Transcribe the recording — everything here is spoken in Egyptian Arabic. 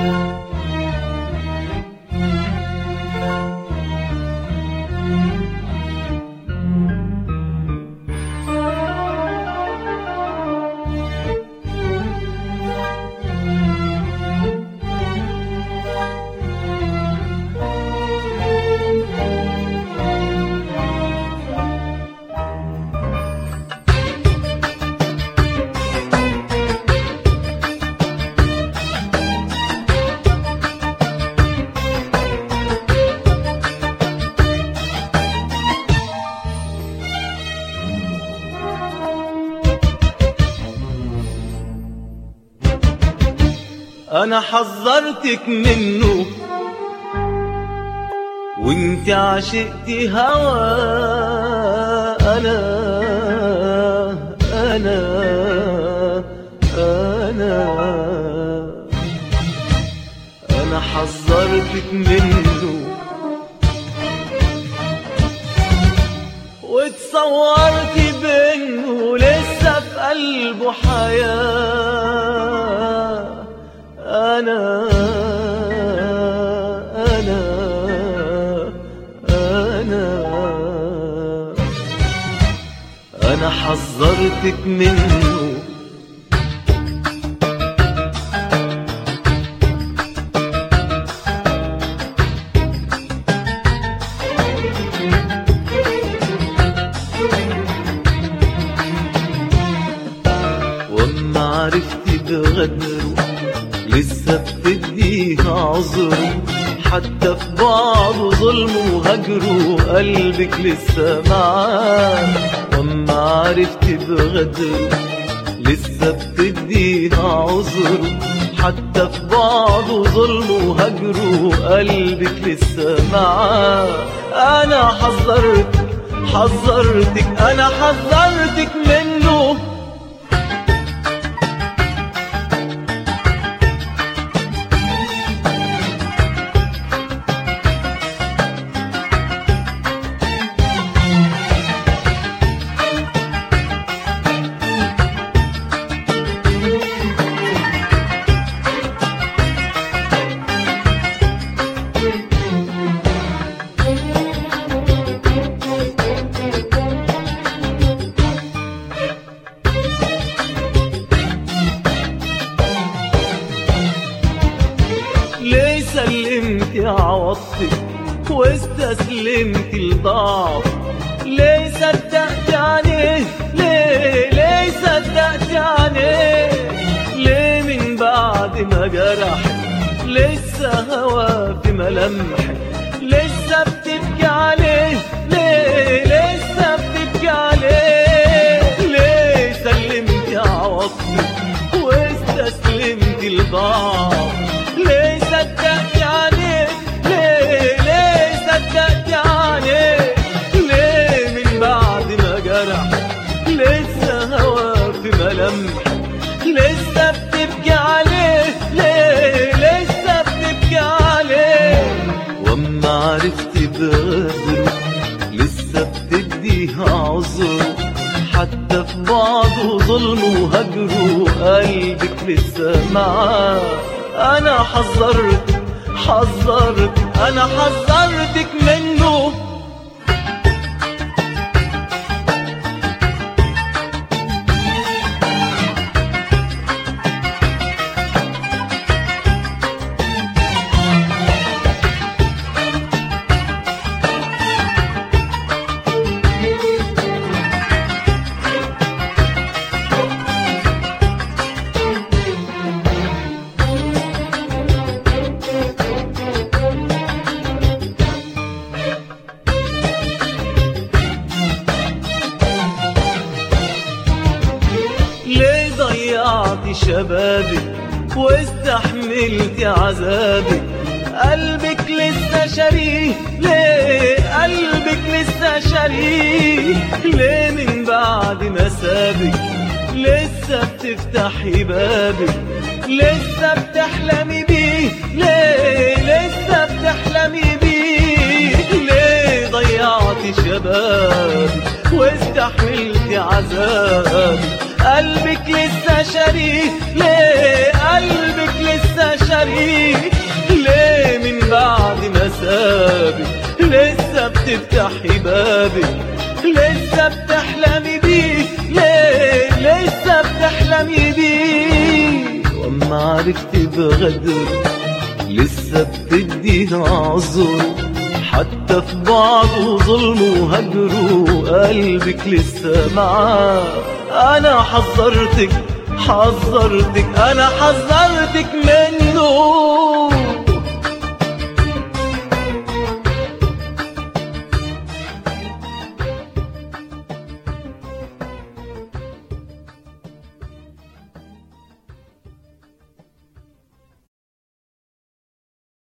انا حذرتك منه وانت عشقتي هوا انا انا انا انا حذرتك منه وتصورتي بانه لسه في قلبه حياه أنا أنا أنا أنا حذرتك منه وأما عرفتي بغدره لسه بتديها عذره حتى في بعضه ظلم وهجره قلبك لسه معاه واما عرفت بغدره لسه بتديها عذره حتى في بعضه ظلم وهجره قلبك لسه معاه انا حذرتك حذرتك انا حذرتك منه ليه سلمتي عوضتك واستسلمتي لضعف ليه صدقت عليه ليه ليه صدقت عليه ليه من بعد ما جرحك لسه هوا في ملامحك لسه بتبكي عليه ليه لسه بتبكي عليه ليه سلمتي عوضتك واستسلمتي لضعف ليه صدقتي عليه ليه ليه صدقتي عليه ليه من بعد ما جرح لسه هوا في ملامحك لسه بتبكي عليه ليه لسه بتبكي عليه واما عرفتي بغدره لسه بتديها عذره حتى في بعضه ظلم وهجره قلبك لسه معاه انا حذرت حذرت انا حذرتك منه ليه ضيعتي شبابك واستحملتي عذابك قلبك لسه شريه ليه قلبك لسه شريه ليه من بعد ما سابك لسه بتفتحي بابك لسه بتحلمي بيه ليه لسه بتحلمي بيه ليه ضيعتي شبابك واستحملتي عذابك قلبك لسه شريك ليه قلبك لسه شريك بتفتحي بابك لسه بتحلمي بيه ليه لسه بتحلمي بيه واما عرفتي بغدر لسه بتديها عذر حتى في بعض وظلم وهجر وقلبك لسه معاه انا حذرتك حذرتك انا حذرتك منه